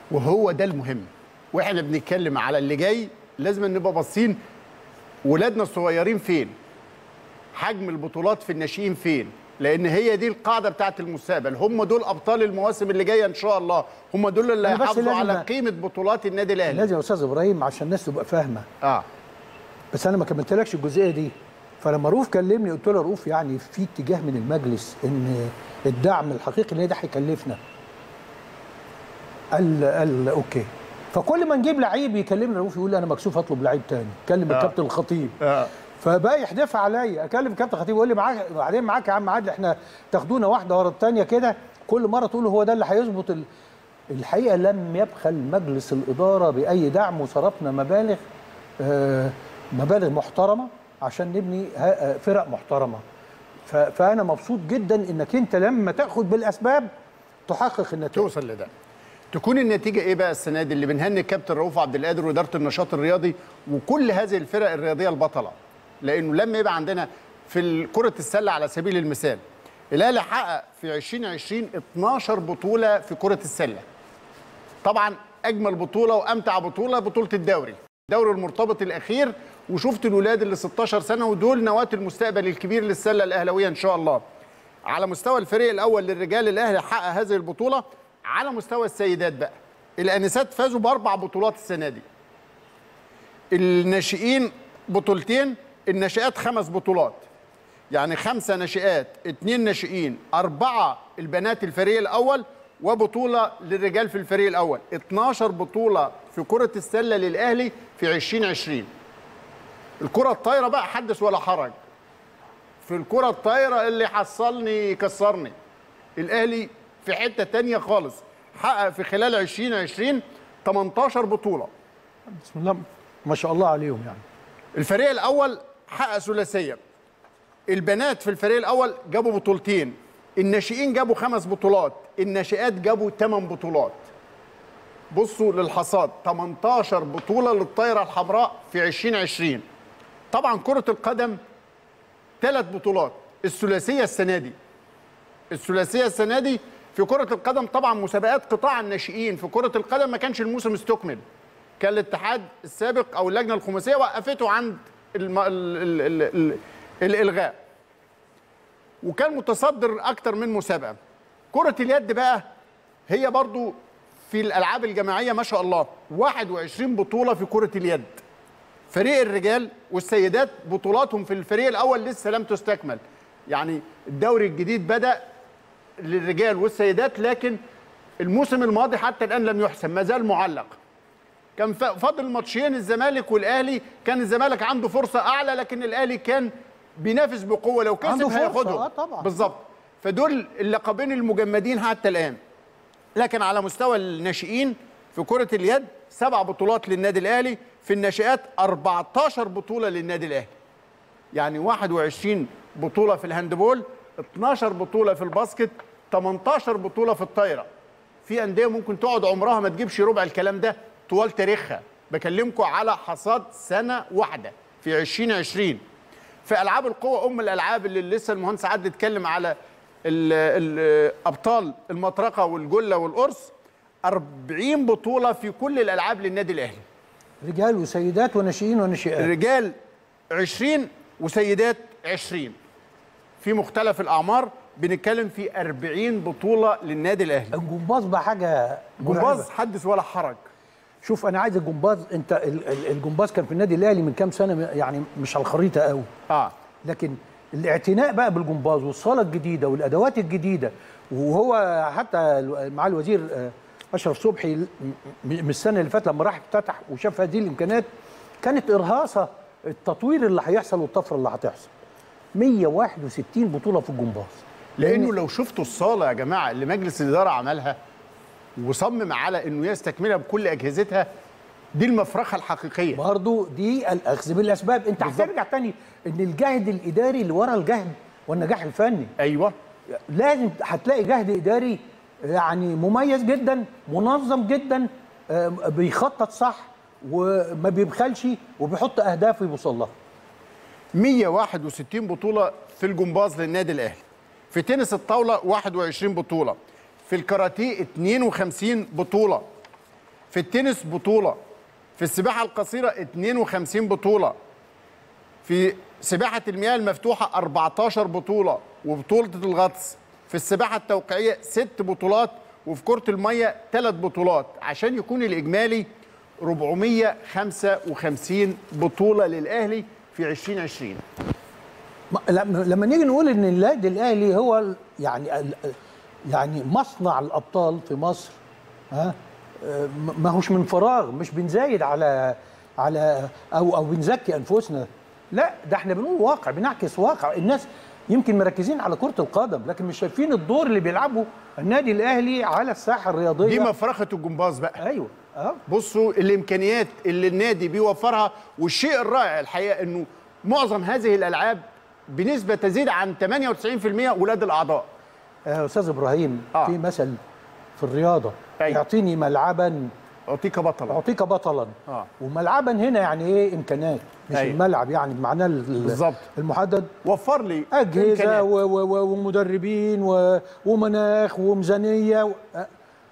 وهو ده المهم واحنا بنتكلم على اللي جاي لازم نبقى باصين ولادنا الصغيرين فين حجم البطولات في الناشئين فين لان هي دي القاعده بتاعت المستقبل هم دول ابطال المواسم اللي جايه ان شاء الله هم دول اللي أنا بس هيحافظوا لازم على أ- قيمه بطولات النادي الاهلي لازم يا استاذ ابراهيم عشان الناس تبقى فاهمه اه بس انا ما كملتلكش الجزئيه دي فلما رؤوف كلمني قلت له يا رؤوف يعني في اتجاه من المجلس ان الدعم الحقيقي اللي ده هيكلفنا قال قال اوكي فكل ما نجيب لعيب يكلمني رؤوف يقول لي انا مكسوف اطلب لعيب تاني كلم الكابتن الخطيب اه فبقى يحدفها عليا اكلم الكابتن خطيب يقول لي معاك بعدين معاك يا عم عادل احنا تاخدونا واحده ورا الثانيه كده كل مره تقول هو ده اللي هيظبط ال... الحقيقه لم يبخل مجلس الاداره باي دعم وصرفنا مبالغ آه مبالغ محترمه عشان نبني ها- آه، فرق محترمه ف... فانا مبسوط جدا انك انت لما تاخد بالاسباب تحقق النتائج توصل لده تكون النتيجه ايه بقى السنه دي اللي بنهني الكابتن رؤوف عبد القادر واداره النشاط الرياضي وكل هذه الفرق الرياضيه البطله لانه لما يبقى عندنا في كره السله على سبيل المثال الاهلي حقق في 2020 12 بطوله في كره السله طبعا اجمل بطوله وامتع بطوله بطوله الدوري الدوري المرتبط الاخير وشفت الولاد اللي 16 سنه ودول نواه المستقبل الكبير للسله الاهلاويه ان شاء الله على مستوى الفريق الاول للرجال الاهلي حقق هذه البطوله على مستوى السيدات بقى الانسات فازوا باربع بطولات السنه دي الناشئين بطولتين الناشئات خمس بطولات يعني خمسه ناشئات اتنين ناشئين اربعه البنات الفريق الاول وبطوله للرجال في الفريق الاول 12 بطوله في كره السله للاهلي في 2020 الكره الطايره بقى حدث ولا حرج في الكره الطايره اللي حصلني كسرني الاهلي في حته تانية خالص حقق في خلال 2020 18 بطوله بسم الله ما شاء الله عليهم يعني الفريق الاول حقق ثلاثيه البنات في الفريق الاول جابوا بطولتين الناشئين جابوا خمس بطولات الناشئات جابوا ثمان بطولات بصوا للحصاد 18 بطوله للطايره الحمراء في 2020 طبعا كره القدم ثلاث بطولات الثلاثيه السنه دي الثلاثيه السنه دي في كره القدم طبعا مسابقات قطاع الناشئين في كره القدم ما كانش الموسم استكمل كان الاتحاد السابق او اللجنه الخماسيه وقفته عند الم... ال... ال... ال... ال... الالغاء وكان متصدر اكتر من مسابقه كره اليد بقى هي برضو في الالعاب الجماعيه ما شاء الله 21 بطوله في كره اليد فريق الرجال والسيدات بطولاتهم في الفريق الاول لسه لم تستكمل يعني الدوري الجديد بدا للرجال والسيدات لكن الموسم الماضي حتى الان لم يحسم ما زال معلق كان ف- فاضل ماتشين الزمالك والاهلي كان الزمالك عنده فرصه اعلى لكن الاهلي كان بينافس بقوه لو كسب عنده فرصة، هياخدهم آه طبعاً. بالظبط فدول اللقبين المجمدين حتى الان لكن على مستوى الناشئين في كره اليد سبع بطولات للنادي الاهلي في الناشئات 14 بطوله للنادي الاهلي يعني 21 بطوله في الهاندبول 12 بطوله في الباسكت 18 بطوله في الطايره في انديه ممكن تقعد عمرها ما تجيبش ربع الكلام ده طوال تاريخها بكلمكم على حصاد سنه واحده في 2020 في العاب القوه ام الالعاب اللي لسه المهندس عادل اتكلم على ال ال ابطال المطرقه والجله والقرص 40 بطوله في كل الالعاب للنادي الاهلي رجال وسيدات وناشئين وناشئات الرجال 20 وسيدات 20 في مختلف الاعمار بنتكلم في 40 بطوله للنادي الاهلي الجمباز بقى حاجه جمباز مرعبة. حدث ولا حرج شوف انا عايز الجمباز انت ال- ال- الجمباز كان في النادي الاهلي من كام سنه يعني مش على الخريطه قوي اه لكن الاعتناء بقى بالجمباز والصاله الجديده والادوات الجديده وهو حتى ال- مع الوزير آه، اشرف صبحي م- م- من السنه اللي فاتت لما راح افتتح وشاف هذه الامكانيات كانت ارهاصه التطوير اللي هيحصل والطفره اللي هتحصل 161 بطوله في الجمباز لانه لو شفتوا الصاله يا جماعه اللي مجلس الاداره عملها وصمم على انه يستكملها بكل اجهزتها دي المفرخه الحقيقيه برضو دي الاخذ بالاسباب انت هترجع تاني ان الجهد الاداري اللي ورا الجهد والنجاح الفني ايوه لازم هتلاقي جهد اداري يعني مميز جدا منظم جدا آه، بيخطط صح وما بيبخلش وبيحط اهداف ويوصل لها 161 بطوله في الجمباز للنادي الاهلي في تنس الطاوله 21 بطوله في الكاراتيه 52 بطوله في التنس بطوله في السباحه القصيره 52 بطوله في سباحه المياه المفتوحه 14 بطوله وبطوله الغطس في السباحه التوقيعيه ست بطولات وفي كره الميه ثلاث بطولات عشان يكون الاجمالي 455 بطوله للاهلي في 2020 ما- لما لما نيجي نقول ان النادي الاهلي هو ال- يعني ال- يعني مصنع الابطال في مصر ها آه، م- ما هوش من فراغ مش بنزايد على على او او بنزكي انفسنا لا ده احنا بنقول واقع بنعكس واقع الناس يمكن مركزين على كرة القدم لكن مش شايفين الدور اللي بيلعبه النادي الاهلي على الساحة الرياضية دي مفرخه الجمباز بقى ايوه اه بصوا الامكانيات اللي النادي بيوفرها والشيء الرائع الحقيقه انه معظم هذه الالعاب بنسبه تزيد عن 98% ولاد الاعضاء آه، استاذ ابراهيم آه. في مثل في الرياضة أيوة. يعطيني ملعبا اعطيك بطلا اعطيك بطلا آه. وملعبا هنا يعني ايه امكانات مش أيوة. أيوة. الملعب يعني بمعناه ال- بالظبط. المحدد وفر لي اجهزه إمكانيات. و و و ومدربين و ومناخ وميزانيه و... آه.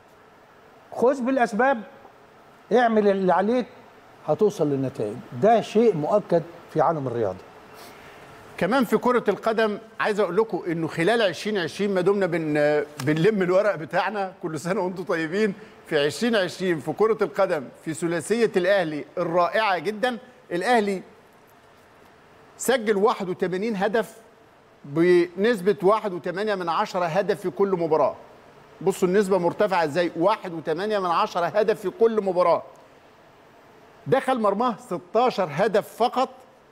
خذ بالاسباب اعمل اللي عليك هتوصل للنتائج ده شيء مؤكد في عالم الرياضه كمان في كرة القدم عايز اقول لكم انه خلال 2020 ما دمنا بن بنلم الورق بتاعنا كل سنة وانتم طيبين في 2020 في كرة القدم في ثلاثية الاهلي الرائعة جدا الاهلي سجل 81 هدف بنسبة 1.8 من عشرة هدف في كل مباراة بصوا النسبة مرتفعة ازاي 1.8 من عشرة هدف في كل مباراة دخل مرماه 16 هدف فقط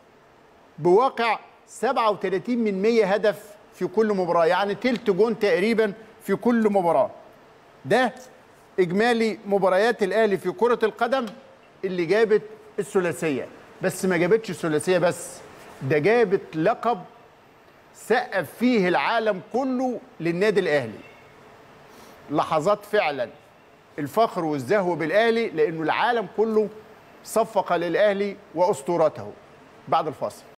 بواقع 37 من 100 هدف في كل مباراة يعني تلت جون تقريبا في كل مباراة ده إجمالي مباريات الأهلي في كرة القدم اللي جابت الثلاثية بس ما جابتش الثلاثية بس ده جابت لقب سقف فيه العالم كله للنادي الأهلي لحظات فعلا الفخر والزهو بالأهلي لأنه العالم كله صفق للأهلي وأسطورته بعد الفاصل